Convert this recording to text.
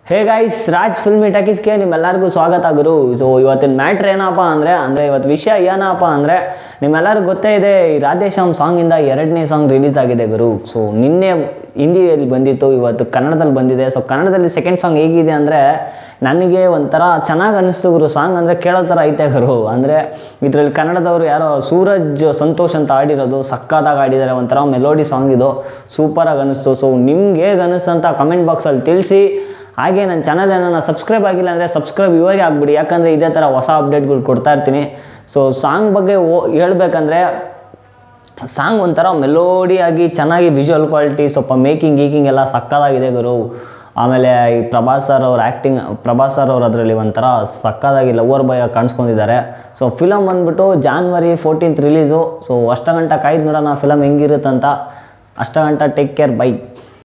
ಹೇ guys Raj film ಟಾಕೀಸ್ಗೆ ನಿಮ್ಮೆಲ್ಲರಿಗೂ ಸ್ವಾಗತ ಗುರು ಸೊ ಇವತ್ತಿನ ಮ್ಯಾಟ್ರ್ ಏನಪ್ಪ ಅಂದರೆ ಅಂದರೆ ಇವತ್ತು ವಿಷಯ ಏನಪ್ಪ ಅಂದರೆ ನಿಮ್ಮೆಲ್ಲರಿಗೂ ಗೊತ್ತೇ ಇದೆ ಈ ರಾಧೇಶ್ಯಾಮ್ ಸಾಂಗಿಂದ ಎರಡನೇ ಸಾಂಗ್ ರಿಲೀಸ್ ಆಗಿದೆ ಗುರು ಸೊ ನಿನ್ನೆ ಹಿಂದಿಯಲ್ಲಿ ಬಂದಿತ್ತು ಇವತ್ತು ಕನ್ನಡದಲ್ಲಿ ಬಂದಿದೆ ಸೊ ಕನ್ನಡದಲ್ಲಿ ಸೆಕೆಂಡ್ ಸಾಂಗ್ ಹೇಗಿದೆ ಅಂದರೆ ನನಗೆ ಒಂಥರ ಚೆನ್ನಾಗಿ ಅನ್ನಿಸ್ತು ಗುರು ಸಾಂಗ್ ಅಂದರೆ ಕೇಳೋ ಥರ ಐತೆ ಗುರು ಅಂದರೆ ಇದರಲ್ಲಿ ಕನ್ನಡದವರು ಯಾರೋ ಸೂರಜ್ ಸಂತೋಷ್ ಅಂತ ಆಡಿರೋದು ಸಕ್ಕತ್ತಾಗಿ ಆಡಿದ್ದಾರೆ ಒಂಥರ ಮೆಲೋಡಿ ಸಾಂಗ್ ಇದು ಸೂಪರಾಗಿ ಅನ್ನಿಸ್ತು ಸೊ ನಿಮ್ಗೆ ಹೇಗೆ ಅನ್ನಿಸ್ತು ಅಂತ ಕಮೆಂಟ್ ಬಾಕ್ಸಲ್ಲಿ ತಿಳಿಸಿ ಹಾಗೆ ನನ್ನ ಚಾನಲ್ ಏನನ್ನ ಸಬ್ಸ್ಕ್ರೈಬ್ ಆಗಿಲ್ಲ ಅಂದರೆ ಸಬ್ಸ್ಕ್ರೈಬ್ ಇವಾಗೆ ಆಗ್ಬಿಡಿ ಯಾಕಂದರೆ ಇದೇ ಥರ ಹೊಸ ಅಪ್ಡೇಟ್ಗಳು ಕೊಡ್ತಾ ಇರ್ತೀನಿ ಸೊ ಸಾಂಗ್ ಬಗ್ಗೆ ಓ ಹೇಳ್ಬೇಕಂದ್ರೆ ಸಾಂಗ್ ಒಂಥರ ಮೆಲೋಡಿಯಾಗಿ ಚೆನ್ನಾಗಿ ವಿಜುವಲ್ ಕ್ವಾಲಿಟಿ ಸ್ವಲ್ಪ ಮೇಕಿಂಗ್ ಗೀಕಿಂಗ್ ಎಲ್ಲ ಸಕ್ಕದಾಗಿದೆ ಗುರು ಆಮೇಲೆ ಈ ಪ್ರಭಾಸ್ ಸರ್ ಅವ್ರ ಆ್ಯಕ್ಟಿಂಗ್ ಪ್ರಭಾಸ್ ಸರ್ ಅವ್ರು ಅದರಲ್ಲಿ ಒಂಥರ ಸಕ್ಕದಾಗಿ ಲವರ್ ಬಾಯ್ ಕಾಣಿಸ್ಕೊಂಡಿದ್ದಾರೆ ಸೊ ಫಿಲಮ್ ಬಂದ್ಬಿಟ್ಟು ಜಾನ್ವರಿ ಫೋರ್ಟೀನ್ತ್ ರಿಲೀಸು ಸೊ ಅಷ್ಟ ಗಂಟ ಕಾಯ್ದು ನೋಡೋಣ ಫಿಲಮ್ ಹೆಂಗಿರುತ್ತಂತ ಅಷ್ಟ ಗಂಟ ಟೇಕ್ ಕೇರ್ ಬೈ